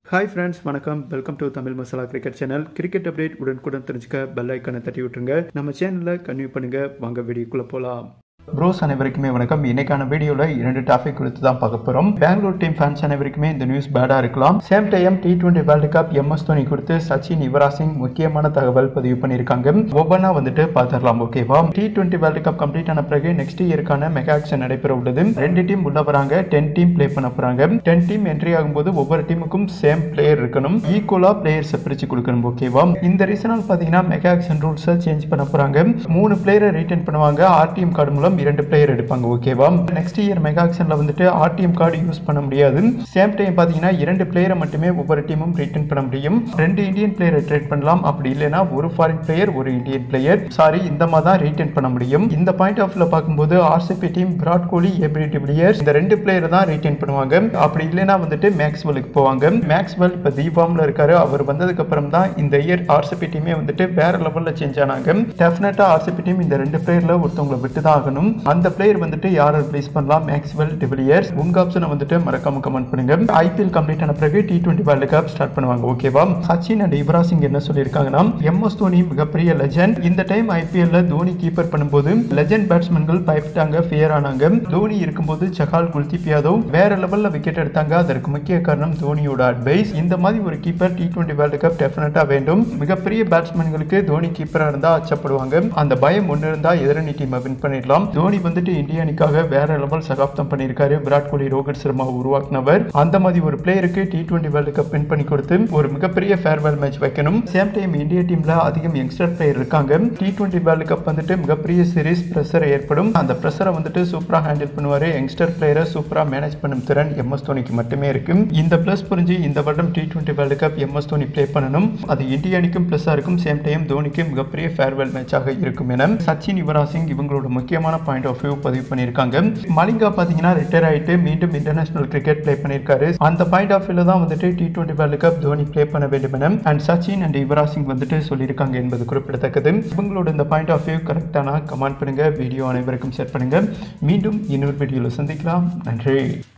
hi friends வணக்கம் welcome to Tamil masala cricket channel cricket update உடனுக்குடன் தெரிஞ்சுக்க பெல் ஐக்கனை தட்டி விட்டுருங்க நம்ம சேனலில் கன்டினியூ பண்ணுங்க வாங்க வீடியோக்குள்ளே போகலாம் ப்ரோஸ் அனைவருக்குமே வணக்கம் இன்னைக்கான வீடியோவில் இரண்டு டாபிக் குறித்து தான் பார்க்க போகிறோம் பெங்களூர் டீம் ஃபேன்ஸ் அனைவருக்குமே இந்த நியூஸ் பேடாக இருக்கலாம் same time T twenty world cup MS Dhoni குறித்து சச்சின் யுவராஜ் சிங் முக்கியமான தகவல் பதிவு பண்ணியிருக்காங்க ஒவ்வொன்றா வந்துட்டு பார்த்துடலாம் ஓகேவா T twenty world cup complete ஆன பிறகு நெக்ஸ்ட் இயருக்கான மெகா ஆக்ஷன் நடைபெற உள்ளது ரெண்டு டீம் உள்ள வராங்க டென் டீம் ப்ளே பண்ண போறாங்க டென் டீம் என்ட்ரி ஆகும்போது ஒவ்வொரு டீமுக்கும் சேம் பிளேயர் இருக்கணும் ஈக்குவலா பிளேயர்ஸை பிரிச்சு கொடுக்கணும் ஓகேவா இந்த ரீசனால் பார்த்தீங்கன்னா மெகா ஆக்ஷன் ரூல்ஸை சேஞ்ச் பண்ண போறாங்க மூணு பிளேயரை ரீட்டைன் பண்ணுவாங்க ஆர்டிஎம் கார்டு மூலம் இரண்டு பிளேயர் எடுப்பாங்க ஓகேவா நெக்ஸ்ட் இயர் மெகா ஆக்ஷன்ல வந்துட்டு ஆர்டிஎம் கார்டு யூஸ் பண்ண முடியாது சேம் டைம் பார்த்தீங்கன்னா இரண்டு பிளேயரை மட்டுமே ஒவ்வொரு டீமும் ரீட்டைன் பண்ண முடியும் ரெண்டு இந்தியன் பிளேயரை ட்ரேட் பண்ணலாம் அப்படி இல்லைன்னா ஒரு ஃபாரின் பிளேயர் ஒரு இந்தியன் பிளேயர் சாரி இந்த மாதிரி தான் ரீட்டைன் பண்ண முடியும் இந்த பாயிண்ட் ஆஃப் வியூல பார்க்கும்போது RCB team Virat Kohli AB de Villiers இந்த ரெண்டு பிளேயர் தான் ரீட்டைன் பண்ணுவாங்க அப்படி இல்லைன்னா வந்துட்டு மேக்ஸ்வெலுக்கு போவாங்க மேக்ஸ்வெல் இப்போ தீபாம்ல இருக்காரு அவர் வந்ததுக்கு அப்புறம் தான் இந்த இயர் ஆர்சிபி டீமே வந்துட்டு வேற லெவல்ல சேஞ்ச் ஆனாங்க டெஃபினட்டா ஆர்சிபி டீம் இந்த ரெண்டு பிளேயர்ல ஒருத்தவங்களை விட்டு தான் ஆகணும் அந்த பிளேயர் வந்துட்டு யாரை ரிப்ளேஸ் பண்ணலாம் மேக்ஸ்வெல் டிவிலியர்ஸ் உங்க ஆப்ஷனை வந்துட்டு மறக்காம கமெண்ட் பண்ணுங்க ஐபிஎல் கம்ப்ளீட் ஆன பிறகு T twenty world cup start பண்ணுவாங்க ஓகேவா சச்சின் அண்ட் யுவராஜ் சிங் என்ன சொல்லியிருக்காங்கன்னா எம்எஸ் தோனி மிகப்பெரிய லெஜண்ட் இந்த டைம் ஐபிஎல்ல தோனி கீப்பர் பண்ணும்போது லெஜண்ட் பேட்ஸ்மேன்கள் பயப்பட்டாங்க ஃபியர் ஆனாங்க தோனி இருக்கும்போது சஹால் குல்தீப் யாதவ் வேற லெவல்ல விக்கெட் எடுத்தாங்க அதற்கு முக்கிய காரணம் தோனியோட அட்வைஸ் இந்த மாதிரி ஒரு keeper T twenty world cup டெஃபினட்டா வேண்டும் மிகப்பெரிய பேட்ஸ்மேன்களுக்கு தோனி கீப்பரா இருந்தா அச்சப்படுவாங்க அந்த பயம் ஒன்று இருந்தா எதிரணி டீமை வின் பண்ணிடலாம் தோனி வந்துட்டு இந்திய அணிக்காக வேற லெவல் சகாப்தம் பண்ணியிருக்காரு விராட் கோலி ரோஹித் சர்மா உருவாக்குனவர் அந்த மாதிரி ஒரு பிளேயருக்கு T twenty world cup win பண்ணி கொடுத்து ஒரு மிகப்பெரிய ஃபேர்வெல் மேட்ச் வைக்கணும் சேம் டைம் இந்திய டீம்ல அதிகம் யங்ஸ்டர் பிளேயர் இருக்காங்க டி டுவெண்ட்டி வேர்ல்டு கப் வந்துட்டு மிகப்பெரிய சீரிஸ் பிரஷர் ஏற்படும் அந்த பிரஷரை வந்துட்டு சூப்பரா ஹேண்டில் பண்ணுவாரு யங்ஸ்டர் பிளேயரை சூப்பரா மேனேஜ் பண்ணும் திறன் எம்எஸ் தோனிக்கு மட்டுமே இருக்கு இந்த பிளஸ் புரிஞ்சு இந்த வருடம் T twenty world cup MS Dhoni play பண்ணணும் அது இந்திய அணிக்கும் பிளஸ்ஸா இருக்கும் சேம் டைம் தோனிக்கு மிகப்பெரிய ஃபேர்வெல் மேட்சாக இருக்கும் என சச்சின் யுவராஜ் சிங் இவங்களோட முக்கியமான பாயிண்ட் ஆஃப் வியூ பதிவு பண்ணியிருக்காங்க மலிங்கா பார்த்தீங்கன்னா ரிட்டையர் ஆயிட்டு மீண்டும் இன்டர்நேஷனல் கிரிக்கெட் ப்ளே பண்ணியிருக்காரு அந்த பாயிண்ட் ஆஃப் வியூல தான் வந்துட்டு T twenty world cup Dhoni play பண்ண வேண்டும் என அண்ட் சச்சின் அண்ட் யுவராஜ் சிங் வந்துட்டு சொல்லியிருக்காங்க என்பது குறிப்பிடத்தக்கது இவங்களோட இந்த பாயிண்ட் ஆஃப் வியூ கரெக்டான கமெண்ட் பண்ணுங்க வீடியோ அனைவருக்கும் ஷேர் பண்ணுங்க மீண்டும் இன்னொரு வீடியோவில் சந்திக்கலாம் நன்றி